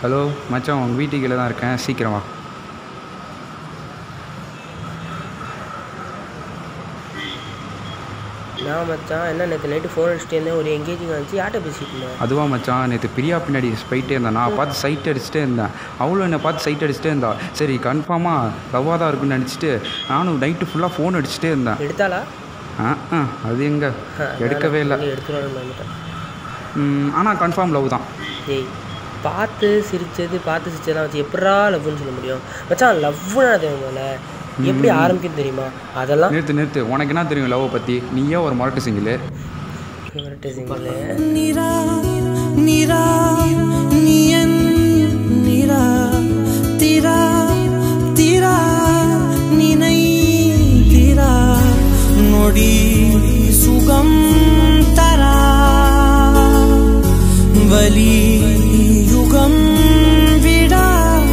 Hello மச்சான் உங்கள் வீட்டுக்கு கீழே தான் இருக்கேன் சீக்கிரம் வா நான் மச்சான் என்ன நேற்று நைட்டு ஃபோன் அடிச்சுட்டு இருந்தேன் ஒரு எங்கேஜிங் வந்துச்சு யார்கிட்ட பேசிட்டு இருந்தேன் அதுவா மச்சான் நேற்று பிரியா பின்னாடி போயிட்டே இருந்தேன் நான் பார்த்து சைட் அடிச்சுட்டே இருந்தேன் அவளும் என்னை பார்த்து சைட் அடிச்சுட்டே இருந்தா சரி கன்ஃபார்மாக லவ்வாக தான் இருக்குன்னு நினச்சிட்டு நானும் நைட்டு ஃபுல்லாக ஃபோன் அடிச்சுட்டே இருந்தேன் எடுத்தாளா ஆ ஆ அது எங்கே எடுக்கவே இல்லை எடுத்துருவான்னு வந்துட்டேன் ஆனால் கன்ஃபார்ம் லவ் தான் டேய் பார்த்து சிரிச்சது பார்த்து சிரிச்சதெல்லாம் வச்சு எப்படா லவ்னு சொல்ல முடியும் மச்சான் லவ்னா அது முதல்ல எப்படி ஆரம்பிக்கும் தெரியுமா அதெல்லாம் நிறுத்து நிறுத்து உனக்கு என்ன தெரியும் லவ்வை பற்றி நீயே ஒரு மொரட்டு சிங்கிள் இவர்கிட்ட சிங்கிளு நிரா நிரா நீயன் நிரா திரா திரா நினை திரா நொடி சுகம் தரா வலி யுகம் விடா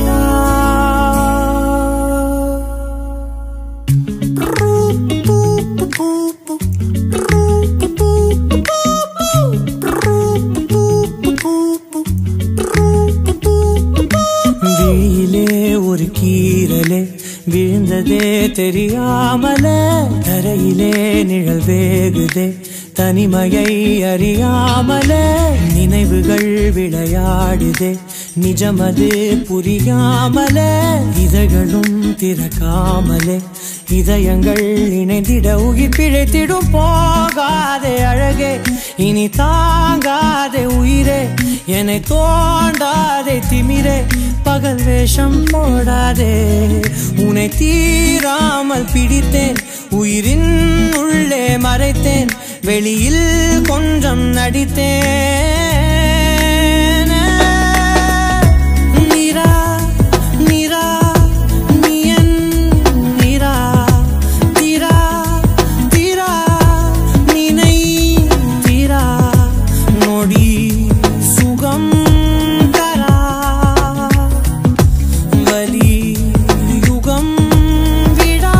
விழியிலே ஒரு கீரலே விழுந்ததே தெரியாமலே தரையிலே நிழல் வேகுதே தனிமையை அறியாமலே நினைவுகள் விளையாடுதே நிஜமது புரியாமலே இதழ்களும் திறக்காமலே இதயங்கள் இணைந்திட உயிர் பிழைத்திடும் போகாதே அழகே இனி தாங்காதே உயிரே என்னை தோண்டாதே திமிரே பகல் வேஷம் போடாதே உன்னை தீராமல் பிடித்தேன் உயிரின் உள்ளே மறைத்தேன் வெளியில் கொஞ்சம் நடித்தேன் நிரா நிரா நீயன் நிரா திரா திரா நினை திரா நொடி சுகம் தரா வலி யுகம் விடா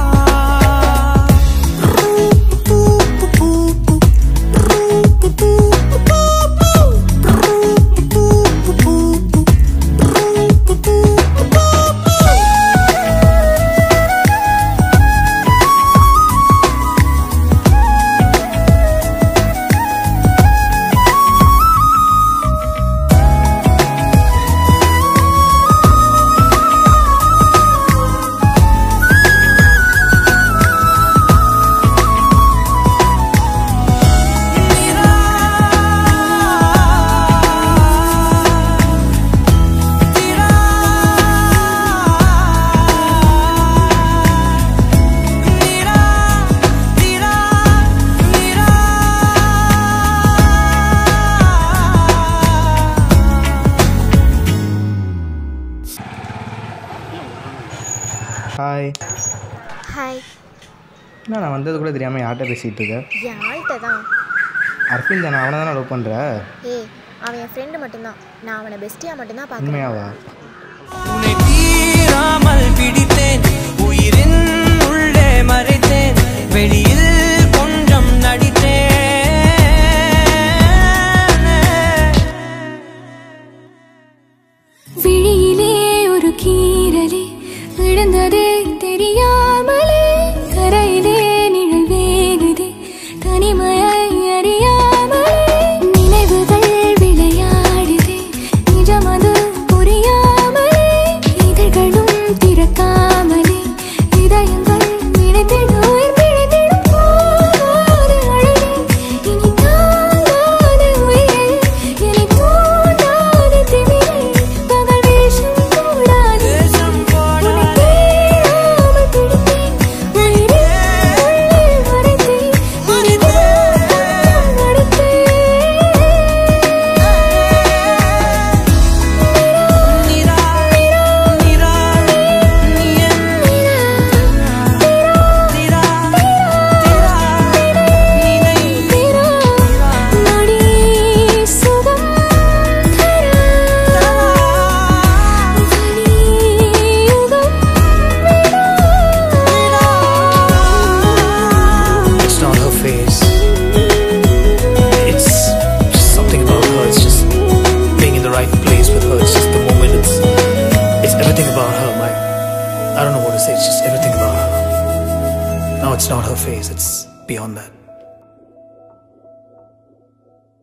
ஹாய் ஹாய் என்ன நான் வந்தது கூட தெரியாமல் யார்கிட்ட பேசிகிட்டு இருக்கேன் என் ஆள்கிட்ட தான் அரவிந்த் நான் அவனை தானே லவ் பண்ணுற ஏய் அவன் என் ஃப்ரெண்டு மட்டும்தான் நான் அவனை பெஸ்டியாக மட்டும்தான் பார்க்குறேன் உண்மையாவா உன்னை தீராமல் பிடித்தேன் உயிரின் உள்ளே மறைத்தேன் வெளியில் கொஞ்சம் நடித்தேன் விழியிலே ஒரு கீரலே விழுந்ததே தெரியாமலே கரையிலே நிழல் வேகுதே தனிமையை அறியாமலே நினைவுகள் விளையாடுதே நிஜமது புரியாமலே it's not her face, it's beyond that.